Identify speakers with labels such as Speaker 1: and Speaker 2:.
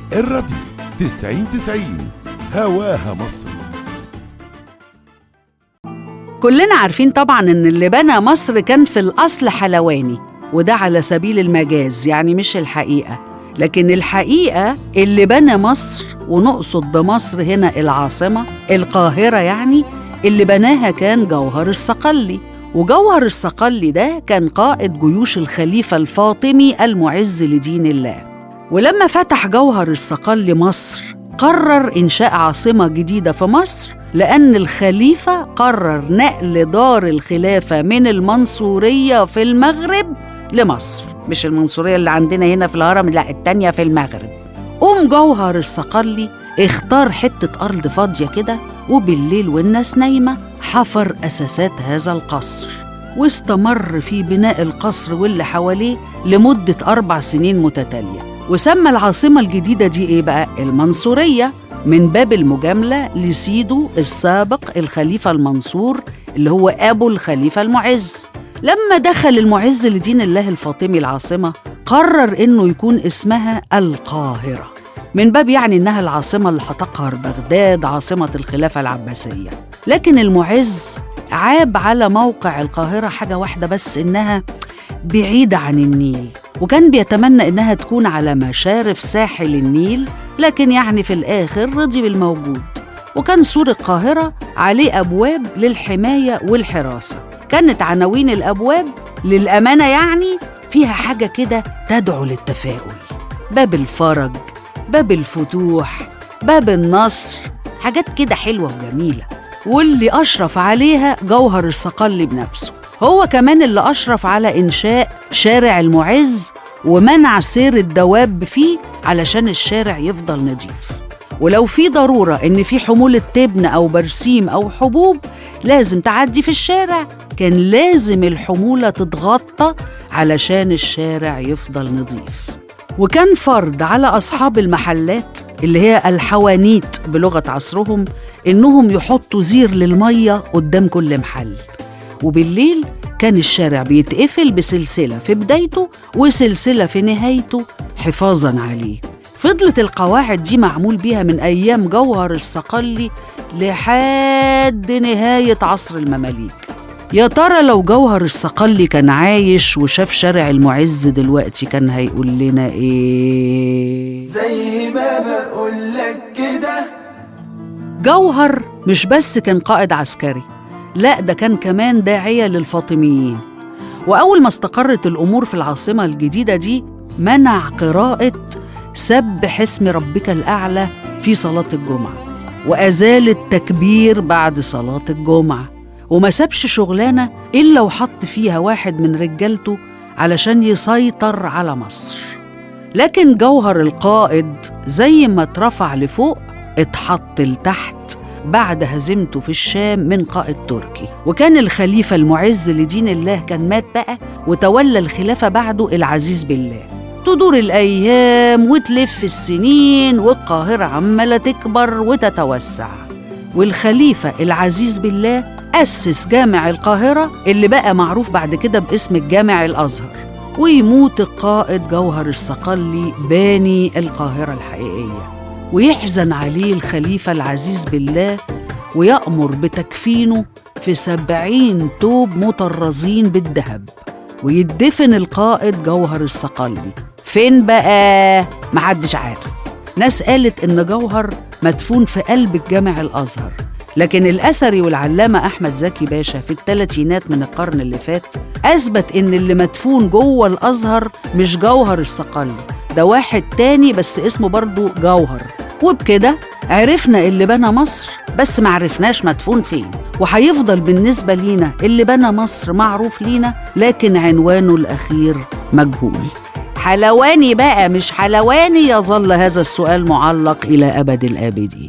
Speaker 1: الراديو تسعين تسعين هواها مصر
Speaker 2: كلنا عارفين طبعا ان اللي بنى مصر كان في الاصل حلواني وده على سبيل المجاز يعني مش الحقيقه لكن الحقيقه اللي بنى مصر ونقصد بمصر هنا العاصمه القاهره يعني اللي بناها كان جوهر الصقلي وجوهر الصقلي ده كان قائد جيوش الخليفه الفاطمي المعز لدين الله ولما فتح جوهر الصقلي مصر قرر إنشاء عاصمة جديدة في مصر لأن الخليفة قرر نقل دار الخلافة من المنصورية في المغرب لمصر مش المنصورية اللي عندنا هنا في الهرم لا التانية في المغرب قوم جوهر الصقلي اختار حتة أرض فاضية كده وبالليل والناس نايمة حفر أساسات هذا القصر واستمر في بناء القصر واللي حواليه لمدة أربع سنين متتالية وسمى العاصمة الجديدة دي إيه بقى؟ المنصورية من باب المجاملة لسيده السابق الخليفة المنصور اللي هو أبو الخليفة المعز لما دخل المعز لدين الله الفاطمي العاصمة قرر إنه يكون اسمها القاهرة من باب يعني إنها العاصمة اللي هتقهر بغداد عاصمة الخلافة العباسية لكن المعز عاب على موقع القاهرة حاجة واحدة بس إنها بعيدة عن النيل وكان بيتمنى إنها تكون على مشارف ساحل النيل لكن يعني في الآخر رضي بالموجود وكان سور القاهرة عليه أبواب للحماية والحراسة كانت عناوين الأبواب للأمانة يعني فيها حاجة كده تدعو للتفاؤل باب الفرج باب الفتوح باب النصر حاجات كده حلوة وجميلة واللي أشرف عليها جوهر الصقلي بنفسه هو كمان اللي أشرف على إنشاء شارع المعز ومنع سير الدواب فيه علشان الشارع يفضل نظيف ولو في ضرورة إن في حمولة تبن أو برسيم أو حبوب لازم تعدي في الشارع كان لازم الحمولة تتغطى علشان الشارع يفضل نظيف وكان فرض على أصحاب المحلات اللي هي الحوانيت بلغة عصرهم إنهم يحطوا زير للمية قدام كل محل وبالليل كان الشارع بيتقفل بسلسلة في بدايته وسلسلة في نهايته حفاظاً عليه فضلت القواعد دي معمول بيها من أيام جوهر الصقلي لحد نهاية عصر المماليك يا ترى لو جوهر الصقلي كان عايش وشاف شارع المعز دلوقتي كان هيقول لنا ايه
Speaker 3: زي ما بقولك كده
Speaker 2: جوهر مش بس كان قائد عسكري لا ده كان كمان داعية للفاطميين وأول ما استقرت الأمور في العاصمة الجديدة دي منع قراءة سبح اسم ربك الأعلى في صلاة الجمعة وأزال التكبير بعد صلاة الجمعة وما سابش شغلانة إلا وحط فيها واحد من رجالته علشان يسيطر على مصر لكن جوهر القائد زي ما اترفع لفوق اتحط لتحت بعد هزيمته في الشام من قائد تركي وكان الخليفة المعز لدين الله كان مات بقى وتولى الخلافة بعده العزيز بالله تدور الأيام وتلف السنين والقاهرة عمالة تكبر وتتوسع والخليفة العزيز بالله أسس جامع القاهرة اللي بقى معروف بعد كده باسم الجامع الأزهر ويموت القائد جوهر الصقلي باني القاهرة الحقيقية ويحزن عليه الخليفة العزيز بالله ويأمر بتكفينه في سبعين توب مطرزين بالذهب ويدفن القائد جوهر الصقلي فين بقى؟ محدش عارف ناس قالت إن جوهر مدفون في قلب الجامع الأزهر لكن الأثري والعلامة أحمد زكي باشا في الثلاثينات من القرن اللي فات أثبت إن اللي مدفون جوه الأزهر مش جوهر الصقلي ده واحد تاني بس اسمه برضه جوهر وبكده عرفنا اللي بنى مصر بس معرفناش مدفون فين وهيفضل بالنسبة لينا اللي بنى مصر معروف لينا لكن عنوانه الأخير مجهول حلواني بقى مش حلواني يظل هذا السؤال معلق إلى أبد الآبدين